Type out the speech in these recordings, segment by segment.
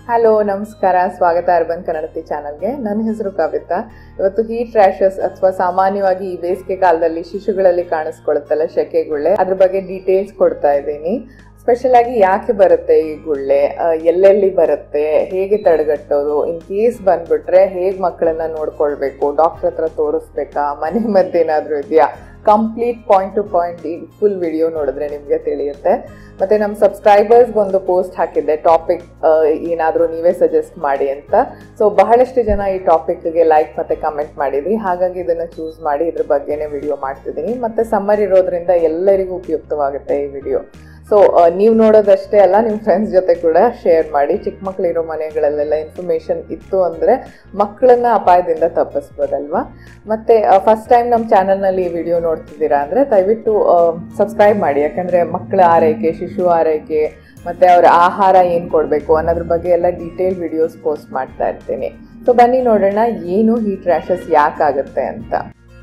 hello ನಮಸ್ಕಾರ ಸ್ವಾಗತ urban ಕನ್ನಡತಿ ಚಾನಲ್ಗೆ ನನ್ನ ಹೆಸರು ಕವಿತಾ ಇವತ್ತು ಹೀಟ್ ರ್ಯಾಷಸ್ ಅಥವಾ ಸಾಮಾನ್ಯವಾಗಿ ಈ ಬೇಸಿಗೆ ಕಾಲದಲ್ಲಿ ಶಿಶುಗಳಲ್ಲಿ ಕಾಣಿಸ್ಕೊಳ್ಳುತ್ತಲ್ಲ ಸೆಕೆಗುಳ್ಳೆ ಅದ್ರ ಬಗ್ಗೆ ಡೀಟೇಲ್ಸ್ ಕೊಡ್ತಾ ಇದ್ದೀನಿ ಸ್ಪೆಷಲ್ ಆಗಿ ಯಾಕೆ ಬರುತ್ತೆ ಈ ಗುಳ್ಳೆ ಆ, ಎಲ್ಲೆಲ್ಲಿ ಬರುತ್ತೆ ಹೇಗೆ ತಡೆಗಟ್ಟೋದು ಇನ್ ಕೇಸ್ ಬಂದ್ಬಿಟ್ರೆ ಹೇಗೆ ಮಕ್ಕಳನ್ನ ನೋಡ್ಕೊಳ್ಬೇಕು ಡಾಕ್ಟರ್ ಹತ್ರ ತೋರಿಸ್ಬೇಕಾ ಮನೆ ಮದ್ದೇನಾದ್ರೂ ಇದೆಯಾ ಕಂಪ್ಲೀಟ್ ಪಾಯಿಂಟ್ ಟು ಪಾಯಿಂಟ್ ಈ ಫುಲ್ ವಿಡಿಯೋ ನೋಡಿದ್ರೆ ನಿಮಗೆ ತಿಳಿಯುತ್ತೆ ಮತ್ತೆ ನಮ್ಮ ಸಬ್ಸ್ಕ್ರೈಬರ್ಸ್ಗೆ ಒಂದು ಪೋಸ್ಟ್ ಹಾಕಿದ್ದೆ ಟಾಪಿಕ್ ಏನಾದರೂ ನೀವೇ ಸಜೆಸ್ಟ್ ಮಾಡಿ ಅಂತ ಸೊ ಬಹಳಷ್ಟು ಜನ ಈ ಟಾಪಿಕ್ಗೆ ಲೈಕ್ ಮತ್ತೆ ಕಮೆಂಟ್ ಮಾಡಿದ್ರಿ ಹಾಗಾಗಿ ಇದನ್ನ ಚೂಸ್ ಮಾಡಿ ಇದ್ರ ಬಗ್ಗೆನೇ ವಿಡಿಯೋ ಮಾಡ್ತಿದ್ದೀನಿ ಮತ್ತೆ ಸಮ್ಮರ್ ಇರೋದ್ರಿಂದ ಎಲ್ಲರಿಗೂ ಉಪಯುಕ್ತವಾಗುತ್ತೆ ಈ ವಿಡಿಯೋ ಸೊ ನೀವು ನೋಡೋದಷ್ಟೇ ಅಲ್ಲ ನಿಮ್ಮ ಫ್ರೆಂಡ್ಸ್ ಜೊತೆ ಕೂಡ ಶೇರ್ ಮಾಡಿ ಚಿಕ್ಕ ಮಕ್ಕಳಿರೋ ಮನೆಗಳಲ್ಲೆಲ್ಲ ಇನ್ಫಾರ್ಮೇಶನ್ ಇತ್ತು ಅಂದರೆ ಮಕ್ಕಳನ್ನ ಅಪಾಯದಿಂದ ತಪ್ಪಿಸ್ಬೋದಲ್ವಾ ಮತ್ತೆ ಫಸ್ಟ್ ಟೈಮ್ ನಮ್ಮ ಚಾನಲ್ನಲ್ಲಿ ಈ ವಿಡಿಯೋ ನೋಡ್ತಿದ್ದೀರಾ ಅಂದರೆ ದಯವಿಟ್ಟು ಸಬ್ಸ್ಕ್ರೈಬ್ ಮಾಡಿ ಯಾಕಂದರೆ ಮಕ್ಕಳ ಆರೈಕೆ ಶಿಶು ಆರೈಕೆ ಮತ್ತು ಅವ್ರ ಆಹಾರ ಏನು ಕೊಡಬೇಕು ಅನ್ನೋದ್ರ ಬಗ್ಗೆ ಎಲ್ಲ ಡೀಟೇಲ್ ವಿಡಿಯೋಸ್ ಪೋಸ್ಟ್ ಮಾಡ್ತಾ ಇರ್ತೀನಿ ಸೊ ಬನ್ನಿ ನೋಡೋಣ ಏನು ಹೀಟ್ ರ್ಯಾಷಸ್ ಯಾಕಾಗುತ್ತೆ ಅಂತ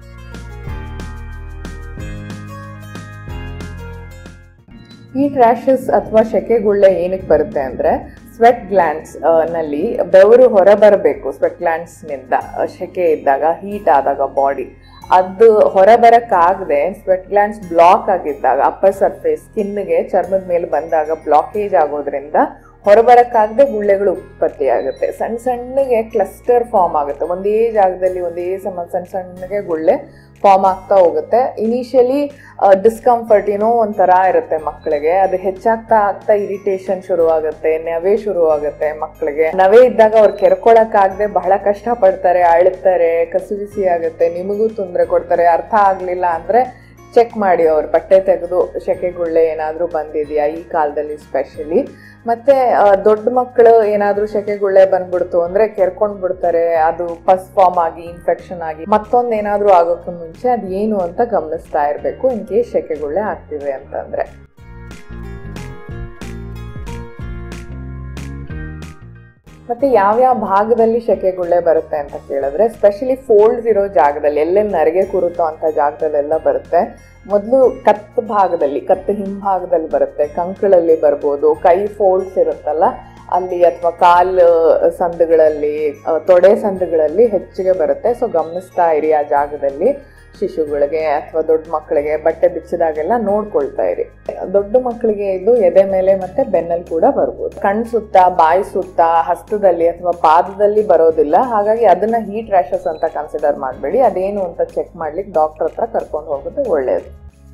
ಹೀಟ್ ರ್ಯಾಷಸ್ ಅಥವಾ ಸೆಕೆಗುಳ್ಳೆ ಏನಕ್ಕೆ ಬರುತ್ತೆ ಅಂದರೆ ಸ್ವೆಟ್ ಗ್ಲ್ಯಾಂಡ್ಸ್ ನಲ್ಲಿ ಬೆವರು ಹೊರ ಬರಬೇಕು ಸ್ವೆಟ್ ಗ್ಲ್ಯಾಂಡ್ಸ್ನಿಂದ ಸೆಕೆ ಇದ್ದಾಗ ಹೀಟ್ ಆದಾಗ ಬಾಡಿ ಅದು ಹೊರ ಬರಕ್ಕಾಗದೆ ಸ್ವೆಟ್ ಗ್ಲ್ಯಾಂಡ್ಸ್ ಬ್ಲಾಕ್ ಆಗಿದ್ದಾಗ ಅಪ್ಪರ್ ಸರ್ಫೇಸ್ ಸ್ಕಿನ್ಗೆ ಚರ್ಮದ ಮೇಲೆ ಬಂದಾಗ ಬ್ಲಾಕೇಜ್ ಆಗೋದ್ರಿಂದ ಹೊರಬರಕ್ಕಾಗದೆ ಗುಳ್ಳೆಗಳು ಉತ್ಪತ್ತಿ ಆಗುತ್ತೆ ಸಣ್ಣ ಸಣ್ಣಗೆ ಕ್ಲಸ್ಟರ್ ಫಾರ್ಮ್ ಆಗುತ್ತೆ ಒಂದೇ ಜಾಗದಲ್ಲಿ ಒಂದೇ ಸಮ ಸಣ್ಣ ಸಣ್ಣಗೆ ಗುಳ್ಳೆ ಫಾರ್ಮ್ ಆಗ್ತಾ ಹೋಗುತ್ತೆ ಇನಿಷಿಯಲಿ ಡಿಸ್ಕಂಫರ್ಟ್ ಏನೋ ಒಂಥರ ಇರುತ್ತೆ ಮಕ್ಕಳಿಗೆ ಅದು ಹೆಚ್ಚಾಗ್ತಾ ಆಗ್ತಾ ಇರಿಟೇಷನ್ ಶುರುವಾಗುತ್ತೆ ನವೆ ಶುರುವಾಗುತ್ತೆ ಮಕ್ಕಳಿಗೆ ನವೆ ಇದ್ದಾಗ ಅವ್ರು ಕೆರ್ಕೊಳಕ್ಕಾಗದೆ ಬಹಳ ಕಷ್ಟ ಪಡ್ತಾರೆ ಅಳುತ್ತಾರೆ ಕಸಿವಿಸಿ ಆಗುತ್ತೆ ನಿಮಗೂ ತೊಂದರೆ ಕೊಡ್ತಾರೆ ಅರ್ಥ ಆಗ್ಲಿಲ್ಲ ಅಂದ್ರೆ ಚೆಕ್ ಮಾಡಿ ಅವ್ರ ಬಟ್ಟೆ ತೆಗೆದು ಸೆಕೆಗುಳ್ಳೆ ಏನಾದರೂ ಬಂದಿದೆಯಾ ಈ ಕಾಲದಲ್ಲಿ ಸ್ಪೆಷಲಿ ಮತ್ತೆ ಆ, ದೊಡ್ಡ ಮಕ್ಕಳು ಏನಾದರೂ ಸೆಕೆಗುಳ್ಳೆ ಬಂದ್ಬಿಡ್ತು ಅಂದ್ರೆ ಕೆರ್ಕೊಂಡ್ ಬಿಡ್ತಾರೆ ಅದು ಪಸ್ ಫಾರ್ಮ್ ಆಗಿ ಇನ್ಫೆಕ್ಷನ್ ಆಗಿ ಮತ್ತೊಂದು ಏನಾದರೂ ಆಗೋಕ್ಕೆ ಮುಂಚೆ ಅದು ಏನು ಅಂತ ಗಮನಿಸ್ತಾ ಇರಬೇಕು ಇನ್ ಕೇಸ್ ಸೆಕೆಗುಳ್ಳೆ ಆಗ್ತಿದೆ ಅಂತಂದ್ರೆ ಮತ್ತೆ ಯಾವ್ಯಾವ ಭಾಗದಲ್ಲಿ ಸೆಕೆಗುಳ್ಳೆ ಬರುತ್ತೆ ಅಂತ ಕೇಳಿದ್ರೆ ಸ್ಪೆಷಲಿ ಫೋಲ್ಡ್ಸ್ ಇರೋ ಜಾಗದಲ್ಲಿ ಎಲ್ಲೆಲ್ಲಿ ನರಿಗೆ ಕೂರುತ್ತೋ ಅಂತ ಜಾಗದಲ್ಲೆಲ್ಲ ಬರುತ್ತೆ ಮೊದಲು ಕತ್ತು ಭಾಗದಲ್ಲಿ ಕತ್ತು ಹಿಂಭಾಗದಲ್ಲಿ ಬರುತ್ತೆ ಕಂಕಳಲ್ಲಿ ಬರ್ಬೋದು ಕೈ ಫೋಲ್ಡ್ಸ್ ಇರುತ್ತಲ್ಲ ಅಲ್ಲಿ ಅಥವಾ ಕಾಲು ಸಂದುಗಳಲ್ಲಿ ಆ, ತೊಡೆ ಸಂದುಗಳಲ್ಲಿ ಹೆಚ್ಚಿಗೆ ಬರುತ್ತೆ ಸೊ ಗಮನಿಸ್ತಾ ಇರಿ ಆ ಜಾಗದಲ್ಲಿ ಶಿಶುಗಳಿಗೆ ಅಥವಾ ದೊಡ್ಡ ಮಕ್ಕಳಿಗೆ ಬಟ್ಟೆ ಬಿಚ್ಚಿದಾಗೆಲ್ಲ ನೋಡ್ಕೊಳ್ತಾ ಇರಿ ದೊಡ್ಡ ಮಕ್ಕಳಿಗೆ ಇದು ಎದೆ ಮೇಲೆ ಮತ್ತೆ ಬೆನ್ನಲ್ಲಿ ಕೂಡ ಬರ್ಬೋದು ಕಣ್ ಸುತ್ತ ಬಾಯಿ ಸುತ್ತ ಹಸ್ತದಲ್ಲಿ ಅಥವಾ ಪಾದದಲ್ಲಿ ಬರೋದಿಲ್ಲ ಹಾಗಾಗಿ ಅದನ್ನ ಹೀಟ್ ರ್ಯಾಷಸ್ ಅಂತ ಕನ್ಸಿಡರ್ ಮಾಡಬೇಡಿ ಅದೇನು ಅಂತ ಚೆಕ್ ಮಾಡ್ಲಿಕ್ಕೆ ಡಾಕ್ಟರ್ ಹತ್ರ ಕರ್ಕೊಂಡು ಹೋಗೋದು ಒಳ್ಳೆಯದು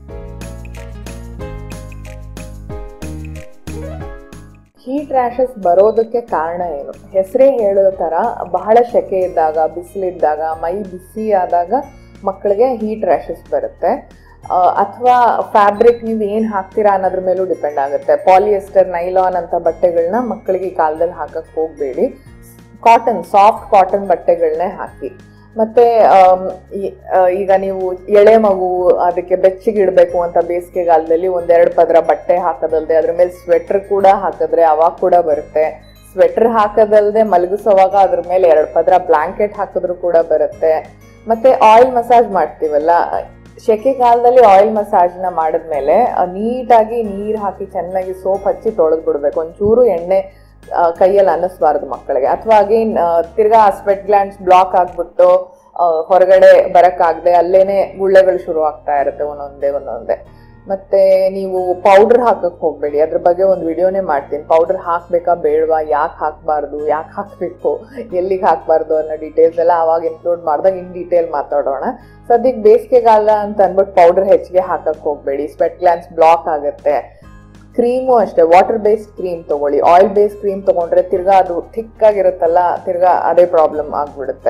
ಹೀಟ್ ರ್ಯಾಷಸ್ ಬರೋದಕ್ಕೆ ಕಾರಣ ಏನು ಹೆಸರೇ ಹೇಳೋ ಥರ ಬಹಳ ಸೆಕೆ ಇದ್ದಾಗ ಬಿಸಿಲಿದ್ದಾಗ ಮೈ ಬಿಸಿ ಆದಾಗ ಮಕ್ಕಳಿಗೆ ಹೀಟ್ ರ್ಯಾಷಸ್ ಬರುತ್ತೆ ಅಥವಾ ಫ್ಯಾಬ್ರಿಕ್ ನೀವು ಏನು ಹಾಕ್ತೀರಾ ಅನ್ನೋದ್ರ ಮೇಲೂ ಡಿಪೆಂಡ್ ಆಗುತ್ತೆ ಪಾಲಿಯೆಸ್ಟರ್ ನೈಲಾನ್ ಅಂತ ಬಟ್ಟೆಗಳನ್ನ ಮಕ್ಕಳಿಗೆ ಈ ಕಾಲದಲ್ಲಿ ಹಾಕಕ್ಕೆ ಹೋಗಬೇಡಿ ಕಾಟನ್ ಸಾಫ್ಟ್ ಕಾಟನ್ ಬಟ್ಟೆಗಳನ್ನೇ ಹಾಕಿ ಮತ್ತೆ ಆಮ್, ಈ- ಆ, ಈಗ ನೀವು ಎಳೆ ಮಗು ಅದಕ್ಕೆ ಬೆಚ್ಚಗೆ ಇಡಬೇಕು ಅಂತ ಬೇಸಿಗೆಗಾಲದಲ್ಲಿ ಒಂದೆರಡು ಪದರ ಬಟ್ಟೆ ಹಾಕೋದಲ್ದೆ ಅದ್ರ ಮೇಲೆ ಸ್ವೆಟರ್ ಕೂಡ ಹಾಕಿದ್ರೆ ಅವಾಗ ಕೂಡ ಬರುತ್ತೆ ಸ್ವೆಟರ್ ಹಾಕೋದಲ್ದೆ ಮಲಗಿಸೋವಾಗ ಅದ್ರ ಮೇಲೆ ಎರಡು ಪದರ ಬ್ಲಾಂಕೆಟ್ ಹಾಕಿದ್ರು ಕೂಡ ಬರುತ್ತೆ ಮತ್ತೆ ಆಯಿಲ್ ಮಸಾಜ್ ಮಾಡ್ತೀವಲ್ಲ ಸೆಕೆ ಕಾಲದಲ್ಲಿ ಆಯಿಲ್ ಮಸಾಜ್ನ ಮಾಡಿದ್ಮೇಲೆ ನೀಟಾಗಿ ನೀರು ಹಾಕಿ ಚೆನ್ನಾಗಿ ಸೋಪ್ ಹಚ್ಚಿ ತೊಳೆದು ಬಿಡ್ಬೇಕು ಒಂಚೂರು ಎಣ್ಣೆ ಆ, ಕೈಯಲ್ಲಿ ಅನ್ನಿಸ್ಬಾರ್ದು ಮಕ್ಕಳಿಗೆ ಅಥವಾ ಅಗೇನ್ ತಿರ್ಗಾ ಸ್ವೆಟ್ ಗ್ಲ್ಯಾಂಡ್ಸ್ ಬ್ಲಾಕ್ ಆಗ್ಬಿಟ್ಟು ಆ, ಹೊರಗಡೆ ಬರಕ್ಕಾಗದೆ ಅಲ್ಲೇನೆ ಗುಳ್ಳೆಗಳು ಶುರು ಆಗ್ತಾ ಇರುತ್ತೆ ಒಂದೊಂದೇ ಒಂದೊಂದೇ ಮತ್ತೆ ನೀವು ಪೌಡರ್ ಹಾಕಕ್ ಹೋಗ್ಬೇಡಿ ಅದ್ರ ಬಗ್ಗೆ ಒಂದು ವಿಡಿಯೋನೇ ಮಾಡ್ತೀನಿ ಪೌಡರ್ ಹಾಕ್ಬೇಕಾ ಬೇಡವಾ ಯಾಕೆ ಹಾಕ್ಬಾರ್ದು ಯಾಕೆ ಹಾಕ್ಬೇಕು ಎಲ್ಲಿಗೆ ಹಾಕ್ಬಾರ್ದು ಅನ್ನೋ ಡೀಟೇಲ್ಸ್ ಎಲ್ಲ ಅವಾಗ ಇನ್ಕ್ಲೂಡ್ ಮಾಡಿದಾಗ ಇನ್ ಡೀಟೇಲ್ ಮಾತಾಡೋಣ ಸದ್ಯಕ್ಕೆ ಬೇಸಿಗೆಗಾಲ ಅಂತ ಅಂದ್ಬಿಟ್ಟು ಪೌಡರ್ ಹೆಚ್ಚಿಗೆ ಹಾಕಕ್ ಹೋಗ್ಬೇಡಿ ಸ್ವೆಟ್ ಗ್ಲ್ಯಾಂಡ್ಸ್ ಬ್ಲಾಕ್ ಆಗುತ್ತೆ ಕ್ರೀಮು ಅಷ್ಟೇ ವಾಟರ್ ಬೇಸ್ಡ್ ಕ್ರೀಮ್ ತಗೊಳ್ಳಿ ಆಯಿಲ್ ಬೇಸ್ಡ್ ಕ್ರೀಮ್ ತಗೊಂಡ್ರೆ ತಿರ್ಗಾ ಅದು ಥಿಕ್ ಆಗಿರುತ್ತಲ್ಲ ತಿರ್ಗಾ ಅದೇ ಪ್ರಾಬ್ಲಮ್ ಆಗ್ಬಿಡುತ್ತೆ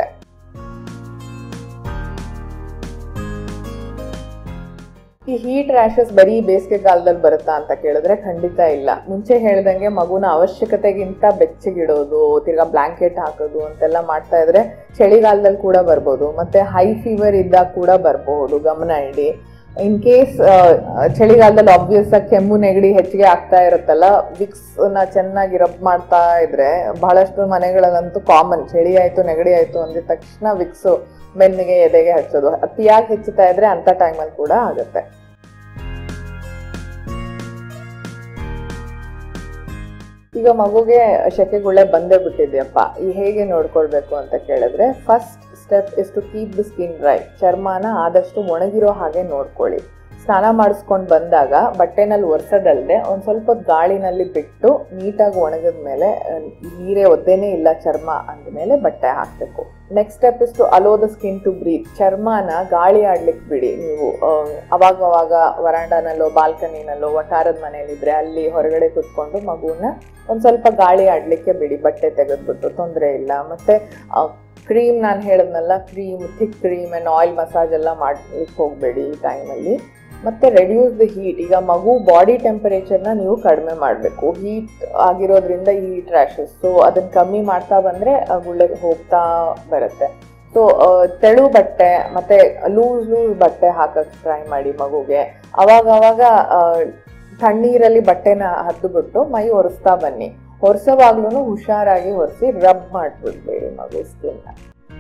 ಈ ಹೀಟ್ ರ್ಯಾಷಸ್ ಬರೀ ಬೇಸಿಗೆ ಕಾಲದಲ್ಲಿ ಬರುತ್ತಾ ಅಂತ ಕೇಳಿದ್ರೆ ಖಂಡಿತ ಇಲ್ಲ ಮುಂಚೆ ಹೇಳ್ದಂಗೆ ಮಗುನ ಅವಶ್ಯಕತೆಗಿಂತ ಬೆಚ್ಚಗಿಡೋದು ತಿರ್ಗಾ ಬ್ಲಾಂಕೆಟ್ ಹಾಕೋದು ಅಂತೆಲ್ಲ ಮಾಡ್ತಾ ಇದ್ರೆ ಚಳಿಗಾಲದಲ್ಲಿ ಕೂಡ ಬರ್ಬೋದು ಮತ್ತೆ ಹೈ ಫೀವರ್ ಇದ್ದಾಗ ಕೂಡ ಬರಬಹುದು ಗಮನ ಇಡಿ ಇನ್ ಕೇಸ್ ಚಳಿಗಾಲದಲ್ಲಿ ಆಬ್ವಿಯಸ್ ಆಗಿ ಕೆಮ್ಮು ನೆಗಡಿ ಹೆಚ್ಚಿಗೆ ಆಗ್ತಾ ಇರುತ್ತಲ್ಲ ವಿಕ್ಸ್ ನ ಚೆನ್ನಾಗಿ ರಬ್ ಮಾಡ್ತಾ ಇದ್ರೆ ಬಹಳಷ್ಟು ಮನೆಗಳಲ್ಲಂತೂ ಕಾಮನ್ ಚಳಿ ಆಯ್ತು ನೆಗಡಿ ಆಯ್ತು ಅಂದಿದ ತಕ್ಷಣ ವಿಕ್ಸ್ ಬೆನ್ನಿಗೆ ಎದೆಗೆ ಹಚ್ಚೋದು ಅತಿಯಾಗಿ ಹೆಚ್ಚುತ್ತಾ ಇದ್ರೆ ಅಂತ ಟೈಮಲ್ಲಿ ಕೂಡ ಆಗುತ್ತೆ ಈಗ ಮಗುಗೆ ಶೆಕೆಗುಳ್ಳೆ ಬಂದೇ ಬಿಟ್ಟಿದ್ಯಪ್ಪ ಈ ಹೇಗೆ ನೋಡ್ಕೊಳ್ಬೇಕು ಅಂತ ಕೇಳಿದ್ರೆ first step is to keep the skin dry ಚರ್ಮನ ಆದಷ್ಟು ಒಣಗಿರೋ ಹಾಗೆ ನೋಡ್ಕೊಳ್ಳಿ ಸ್ನಾನ ಮಾಡಿಸ್ಕೊಂಡು ಬಂದಾಗ ಬಟ್ಟೆನಲ್ಲಿ ಒರೆಸೋದಲ್ಲದೆ ಒಂದು ಸ್ವಲ್ಪ ಹೊತ್ತು ಗಾಳಿನಲ್ಲಿ ಬಿಟ್ಟು ನೀಟಾಗಿ ಒಣಗಿದ ಮೇಲೆ ನೀರೇ ಒದ್ದೇನೇ ಇಲ್ಲ ಚರ್ಮ ಅಂದಮೇಲೆ ಬಟ್ಟೆ ಹಾಕಬೇಕು next step is to allow the skin to breathe ಚರ್ಮನ ಗಾಳಿ ಆಡ್ಲಿಕ್ಕೆ ಬಿಡಿ ನೀವು ಆ, ಅವಾಗ ಅವಾಗ ವರಾಂಡನಲ್ಲೋ ಬಾಲ್ಕನಿನಲ್ಲೋ ಒಟ್ಟಾರದ ಮನೇಲಿದ್ರೆ ಅಲ್ಲಿ ಹೊರಗಡೆ ಕುತ್ಕೊಂಡು ಮಗುನ ಒಂದು ಸ್ವಲ್ಪ ಗಾಳಿ ಆಡ್ಲಿಕ್ಕೆ ಬಿಡಿ ಬಟ್ಟೆ ತೆಗೆದ್ಬಿಟ್ಟು ತೊಂದರೆ ಇಲ್ಲ ಮತ್ತೆ ಕ್ರೀಮ್ ನಾನು ಹೇಳಿದ್ನಲ್ಲ cream thick cream and oil massage ಎಲ್ಲ ಮಾಡ್ಲಿಕ್ಕೆ ಹೋಗಬೇಡಿ ಈ ಟೈಮಲ್ಲಿ ಮತ್ತೆ ರೆಡ್ಯೂಸ್ ದ ಹೀಟ್ ಈಗ ಮಗು ಬಾಡಿ ಟೆಂಪರೇಚರ್ನ ನೀವು ಕಡಿಮೆ ಮಾಡಬೇಕು ಹೀಟ್ ಆಗಿರೋದ್ರಿಂದ ಈ ಹೀಟ್ ರ್ಯಾಷಸ್ ಸೊ ಅದನ್ನ ಕಮ್ಮಿ ಮಾಡ್ತಾ ಬಂದರೆ ಗುಳ್ಳೆ ಹೋಗ್ತಾ ಬರುತ್ತೆ ಸೊ ತೆಳು ಬಟ್ಟೆ ಮತ್ತೆ ಲೂಸ್ ಲೂಸ್ ಬಟ್ಟೆ ಹಾಕಕ್ಕೆ ಟ್ರೈ ಮಾಡಿ ಮಗುಗೆ ಅವಾಗ ಅವಾಗ ಆ, ತಣ್ಣೀರಲ್ಲಿ ಬಟ್ಟೆನ ಹದ್ದುಬಿಟ್ಟು ಮೈ ಒರೆಸ್ತಾ ಬನ್ನಿ ಒರೆಸೋವಾಗ್ಲೂ ಹುಷಾರಾಗಿ ಒರೆಸಿ ರಬ್ ಮಾಡ್ಬಿಡ್ಬೇಡಿ ಮಗು ಸ್ಕಿನ್ನ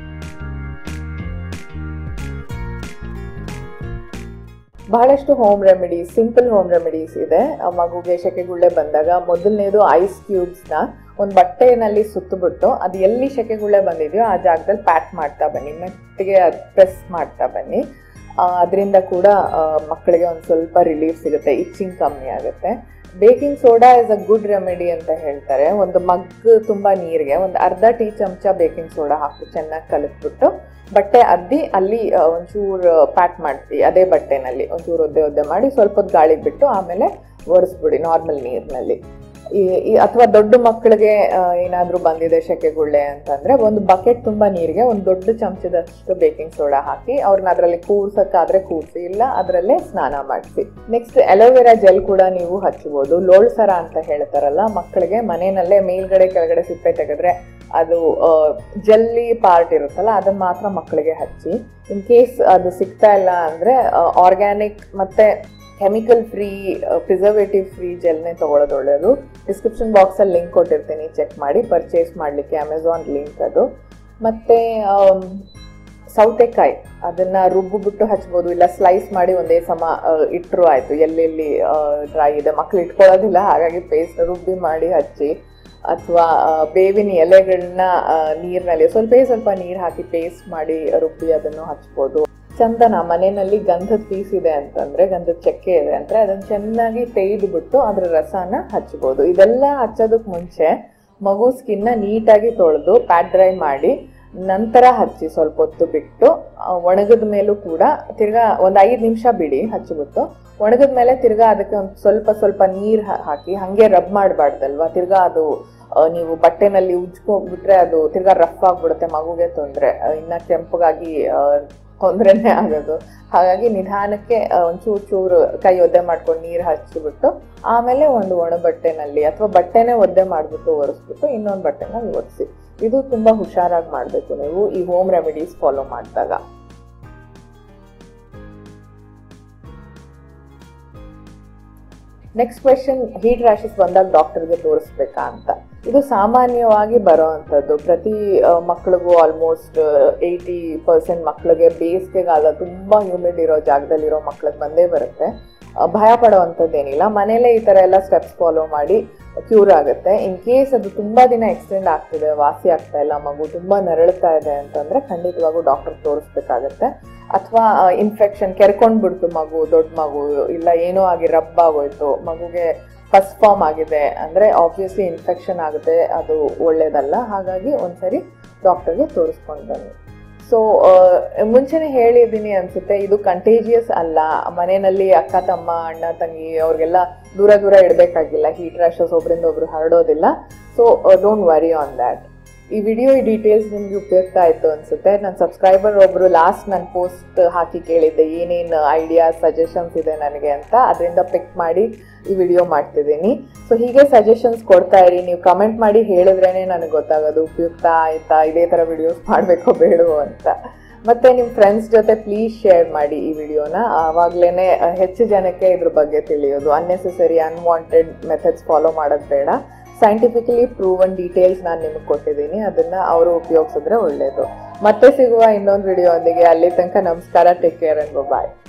ಬಹಳಷ್ಟು home remedies simple home remedies ಇದೆ ಆ ಮಗುಗೆ ಶೆಕೆಗುಳ್ಳೆ ಬಂದಾಗ ಮೊದಲನೇದು ಐಸ್ ಕ್ಯೂಬ್ಸ್ನ ಒಂದು ಬಟ್ಟೆನಲ್ಲಿ ಸುತ್ತಬಿಟ್ಟು ಅದು ಎಲ್ಲಿ ಶೆಕೆಗುಳ್ಳೆ ಬಂದಿದೆಯೋ ಆ ಜಾಗದಲ್ಲಿ ಪ್ಯಾಕ್ ಮಾಡ್ತಾ ಬನ್ನಿ ಮೆತ್ತಿಗೆ ಅದು ಪ್ರೆಸ್ ಮಾಡ್ತಾ ಬನ್ನಿ ಅದರಿಂದ ಕೂಡ ಆ, ಮಕ್ಕಳಿಗೆ ಒಂದು ಸ್ವಲ್ಪ ರಿಲೀಫ್ ಸಿಗುತ್ತೆ ಇಚ್ಚಿಂಗ್ ಕಮ್ಮಿ ಆಗುತ್ತೆ baking soda is a good remedy ಅಂತ ಹೇಳ್ತಾರೆ ಒಂದು ಮಗ್ ತುಂಬ ನೀರಿಗೆ ಒಂದು ಅರ್ಧ ಟೀ ಚಮಚ ಬೇಕಿಂಗ್ ಸೋಡಾ ಹಾಕಿ ಚೆನ್ನಾಗಿ ಕಲಿಸ್ಬಿಟ್ಟು ಬಟ್ಟೆ ಅದ್ದಿ ಅಲ್ಲಿ ಆ, ಒಂಚೂರು ಪ್ಯಾಕ್ ಮಾಡ್ತೀವಿ ಅದೇ ಬಟ್ಟೆನಲ್ಲಿ ಒಂಚೂರು ಒದ್ದೆ ಒದ್ದೆ ಮಾಡಿ ಸ್ವಲ್ಪ ಹೊತ್ತು ಗಾಳಿಗೆ ಬಿಟ್ಟು ಆಮೇಲೆ ಒರೆಸ್ಬಿಡಿ ನಾರ್ಮಲ್ ನೀರಿನಲ್ಲಿ ಅಥವಾ ದೊಡ್ಡ ಮಕ್ಕಳಿಗೆ ಏನಾದರೂ ಬಂದಿದೆ ಶೆಕೆಗುಳ್ಳೆ ಅಂತಂದ್ರೆ ಒಂದು ಬಕೆಟ್ ತುಂಬ ನೀರಿಗೆ ಒಂದು ದೊಡ್ಡ ಚಮಚದಷ್ಟು ಬೇಕಿಂಗ್ ಸೋಡಾ ಹಾಕಿ ಅವ್ರನ್ನ ಅದರಲ್ಲಿ ಕೂರ್ಸಕ್ಕಾದ್ರೆ ಕೂರಿಸಿ ಇಲ್ಲ ಅದರಲ್ಲೇ ಸ್ನಾನ ಮಾಡಿಸಿ ನೆಕ್ಸ್ಟ್ ಅಲೋವೆರಾ ಜೆಲ್ ಕೂಡ ನೀವು ಹಚ್ಚಬಹುದು ಲೋಳ್ಸರ ಅಂತ ಹೇಳ್ತಾರಲ್ಲ ಮಕ್ಕಳಿಗೆ ಮನೆಯಲ್ಲೇ ಮೇಲ್ಗಡೆ ಕೆಳಗಡೆ ಸಿಪ್ಪೆ ತೆಗೆದ್ರೆ ಅದು ಜಲ್ಲಿ ಪಾರ್ಟ್ ಇರುತ್ತಲ್ಲ ಅದನ್ನ ಮಾತ್ರ ಮಕ್ಕಳಿಗೆ ಹಚ್ಚಿ ಇನ್ ಕೇಸ್ ಅದು ಸಿಗ್ತಾ ಇಲ್ಲ ಅಂದ್ರೆ ಆರ್ಗ್ಯಾನಿಕ್ ಮತ್ತೆ ಕೆಮಿಕಲ್ ಫ್ರೀ ಪ್ರಿಸರ್ವೇಟಿವ್ ಫ್ರೀ ಜೆಲ್ನೇ ತಗೊಳ್ಳೋದು ಒಳ್ಳೆಯದು ಡಿಸ್ಕ್ರಿಪ್ಷನ್ ಬಾಕ್ಸಲ್ಲಿ ಲಿಂಕ್ ಕೊಟ್ಟಿರ್ತೀನಿ ಚೆಕ್ ಮಾಡಿ ಪರ್ಚೇಸ್ ಮಾಡಲಿಕ್ಕೆ ಅಮೆಝಾನ್ ಲಿಂಕ್ ಅದು ಮತ್ತು ಸೌತೆಕಾಯಿ ಅದನ್ನ ರುಬ್ಬಿಬಿಟ್ಟು ಹಚ್ಬೋದು ಇಲ್ಲ ಸ್ಲೈಸ್ ಮಾಡಿ ಒಂದೇ ಸಮ ಇಟ್ಟರು ಆಯಿತು ಎಲ್ಲೆಲ್ಲಿ ಡ್ರೈ ಇದೆ ಮಕ್ಳು ಇಟ್ಕೊಳ್ಳೋದಿಲ್ಲ ಹಾಗಾಗಿ ಪೇಸ್ಟ್ ರುಬ್ಬಿ ಮಾಡಿ ಹಚ್ಚಿ ಅಥವಾ ಬೇವಿನ ಎಲೆಗಳನ್ನ ನೀರಿನಲ್ಲಿ ಸ್ವಲ್ಪ ಸ್ವಲ್ಪ ನೀರು ಹಾಕಿ ಪೇಸ್ಟ್ ಮಾಡಿ ರುಬ್ಬಿ ಅದನ್ನು ಹಚ್ಬೋದು ಚಂದನ ಮನೆಯಲ್ಲಿ ಗಂಧದ ಪೀಸ್ ಇದೆ ಅಂತಂದ್ರೆ ಗಂಧದ ಚಕ್ಕೆ ಇದೆ ಅಂದ್ರೆ ಅದನ್ನ ಚೆನ್ನಾಗಿ ತೆಗೆದು ಬಿಟ್ಟು ಅದ್ರ ರಸನ ಹಚ್ಬೋದು ಇದೆಲ್ಲ ಹಚ್ಚೋದಕ್ಕೆ ಮುಂಚೆ ಮಗು ಸ್ಕಿನ್ನ ನೀಟಾಗಿ ತೊಳೆದು ಪ್ಯಾಟ್ ಡ್ರೈ ಮಾಡಿ ನಂತರ ಹಚ್ಚಿ ಸ್ವಲ್ಪ ಹೊತ್ತು ಬಿಟ್ಟು ಒಣಗಿದ ಮೇಲೂ ಕೂಡ ತಿರ್ಗಾ ಒಂದು ಐದು ನಿಮಿಷ ಬಿಡಿ ಹಚ್ಚಿಬಿಟ್ಟು ಒಣಗಿದ ಮೇಲೆ ತಿರ್ಗಾ ಅದಕ್ಕೆ ಒಂದು ಸ್ವಲ್ಪ ಸ್ವಲ್ಪ ನೀರು ಹಾಕಿ ಹಾಗೆ ರಬ್ ಮಾಡಬಾರ್ದಲ್ವಾ ತಿರ್ಗಾ ಅದು ಆ, ನೀವು ಬಟ್ಟೆನಲ್ಲಿ ಉಜ್ಕೊಂಡ್ಬಿಟ್ರೆ ಅದು ತಿರ್ಗಾ ರಫ್ ಆಗ್ಬಿಡುತ್ತೆ ಮಗುಗೆ ತೊಂದರೆ ಇನ್ನ ಕೆಂಪಗಾಗಿ ಆ, ತೊಂದರೆನೇ ಆಗೋದು ಹಾಗಾಗಿ ನಿಧಾನಕ್ಕೆ ಆ, ಒಂಚೂರು ಚೂರು ಕೈ ಒದ್ದೆ ಮಾಡ್ಕೊಂಡು ನೀರು ಹಚ್ಚಿಬಿಟ್ಟು ಆಮೇಲೆ ಒಂದು ಒಣ ಬಟ್ಟೆನಲ್ಲಿ ಅಥವಾ ಬಟ್ಟೆನೇ ಒದ್ದೆ ಮಾಡಿಬಿಟ್ಟು ಒರೆಸ್ಬಿಟ್ಟು ಇನ್ನೊಂದು ಬಟ್ಟೆನ ಒರೆಸಿ ಇದು ತುಂಬಾ ಹುಷಾರಾಗಿ ಮಾಡಬೇಕು ನೀವು ಈ ಹೋಮ್ ರೆಮಿಡೀಸ್ ಫಾಲೋ ಮಾಡಿದಾಗ ನೆಕ್ಸ್ಟ್ ಕ್ವೆಶನ್ ಹೀಟ್ ರ್ಯಾಷಸ್ ಬಂದಾಗ ಡಾಕ್ಟರ್ಗೆ ತೋರಿಸ್ಬೇಕಾ ಅಂತ ಇದು ಸಾಮಾನ್ಯವಾಗಿ ಬರೋವಂಥದ್ದು ಪ್ರತಿ ಆ, ಮಕ್ಳಿಗೂ ಆಲ್ಮೋಸ್ಟ್ ಏಯ್ಟಿ ಪರ್ಸೆಂಟ್ ಮಕ್ಳಿಗೆ ಬೇಸಿಗೆಗಾಲ ತುಂಬಾ ಹ್ಯೂಮಿಡ್ ಇರೋ ಜಾಗದಲ್ಲಿರೋ ಮಕ್ಳಿಗೆ ಬಂದೇ ಬರುತ್ತೆ ಆ, ಭಯ ಪಡೋವಂಥದ್ದೇನಿಲ್ಲ ಮನೇಲೇ ಈ ಥರ ಎಲ್ಲ ಸ್ಟೆಪ್ಸ್ ಫಾಲೋ ಮಾಡಿ ಕ್ಯೂರ್ ಆಗುತ್ತೆ ಇನ್ ಕೇಸ್ ಅದು ತುಂಬಾ ದಿನ ಎಕ್ಸ್ಟೆಂಡ್ ಆಗ್ತಿದೆ ವಾಸಿ ಆಗ್ತಾ ಇಲ್ಲ ಮಗು ತುಂಬಾ ನರಳುತ್ತಾ ಇದೆ ಅಂತಂದ್ರೆ ಖಂಡಿತವಾಗೂ ಡಾಕ್ಟರ್ ತೋರಿಸ್ಬೇಕಾಗತ್ತೆ ಅಥವಾ ಇನ್ಫೆಕ್ಷನ್ ಕೆರ್ಕೊಂಡ್ ಬಿಡ್ತು ಮಗು ದೊಡ್ಡ ಮಗು ಇಲ್ಲ ಏನೋ ಆಗಿ ರಬ್ ಆಗೋಯ್ತು ಮಗುಗೆ ಫಸ್ಟ್ ಫಾರ್ಮ್ ಆಗಿದೆ ಅಂದ್ರೆ ಆಬ್ವಿಯಸ್ಲಿ ಇನ್ಫೆಕ್ಷನ್ ಆಗುತ್ತೆ ಅದು ಒಳ್ಳೇದಲ್ಲ ಹಾಗಾಗಿ ಒಂದ್ಸರಿ ಡಾಕ್ಟರ್ಗೆ ತೋರಿಸ್ಕೊಂಡು ಬನ್ನಿ ಸೊ ಮುಂಚೆನೆ ಹೇಳಿದ್ದೀನಿ ಅನ್ಸುತ್ತೆ ಇದು ಕಂಟೇಜಿಯಸ್ ಅಲ್ಲ ಮನೆಯಲ್ಲಿ ಅಕ್ಕ ತಮ್ಮ ಅಣ್ಣ ತಂಗಿ ಅವ್ರಿಗೆಲ್ಲ ದೂರ ದೂರ ಇಡಬೇಕಾಗಿಲ್ಲ ಹೀಟ್ ರ್ಯಾಷಸ್ ಒಬ್ರಿಂದ ಒಬ್ರು ಹರಡೋದಿಲ್ಲ so don't worry on that ಈ ವಿಡಿಯೋ ಈ ಡೀಟೇಲ್ಸ್ ನಿಮ್ಗೆ ಉಪಯುಕ್ತ ಆಯ್ತು ಅನ್ಸುತ್ತೆ ನನ್ನ ಸಬ್ಸ್ಕ್ರೈಬರ್ ಒಬ್ರು ಲಾಸ್ಟ್ ನನ್ನ ಪೋಸ್ಟ್ ಹಾಕಿ ಕೇಳಿದ್ದೆ ಏನೇನು ಐಡಿಯಾಸ್ ಸಜೆಷನ್ಸ್ ಇದೆ ನನಗೆ ಅಂತ ಅದರಿಂದ ಪಿಕ್ ಮಾಡಿ ಈ ವಿಡಿಯೋ ಮಾಡ್ತಿದ್ದೀನಿ ಸೊ ಹೀಗೆ ಸಜೆಷನ್ಸ್ ಕೊಡ್ತಾ ಇರಿ ನೀವು ಕಮೆಂಟ್ ಮಾಡಿ ಹೇಳಿದ್ರೇನೆ ನನಗೆ ಗೊತ್ತಾಗೋದು ಉಪಯುಕ್ತ ಆಯ್ತಾ ಇದೇ ಥರ ವಿಡಿಯೋಸ್ ಮಾಡಬೇಕೋ ಬೇಡವೋ ಅಂತ ಮತ್ತೆ ನಿಮ್ಮ ಫ್ರೆಂಡ್ಸ್ ಜೊತೆ ಪ್ಲೀಸ್ ಶೇರ್ ಮಾಡಿ ಈ ವಿಡಿಯೋನ ಆವಾಗಲೇ ಹೆಚ್ಚು ಜನಕ್ಕೆ ಇದ್ರ ಬಗ್ಗೆ ತಿಳಿಯೋದು ಅನ್ನೆಸೆಸರಿ ಅನ್ವಾಂಟೆಡ್ ಮೆಥಡ್ಸ್ ಫಾಲೋ ಮಾಡೋದು ಬೇಡ ಸೈಂಟಿಫಿಕಲಿ ಪ್ರೂವನ್ ಡೀಟೇಲ್ಸ್ ನಾನು ನಿಮಗೆ ಕೊಟ್ಟಿದ್ದೀನಿ ಅದನ್ನ ಅವರು ಉಪಯೋಗಿಸಿದ್ರೆ ಒಳ್ಳೇದು ಮತ್ತೆ ಸಿಗುವ ಇನ್ನೊಂದು ವಿಡಿಯೋ ಒಂದಿಗೆ ಅಲ್ಲಿ ತನಕ ನಮಸ್ಕಾರ ಟೇಕ್ ಕೇರ್ ಅಂಡ್ ಬಾಯ್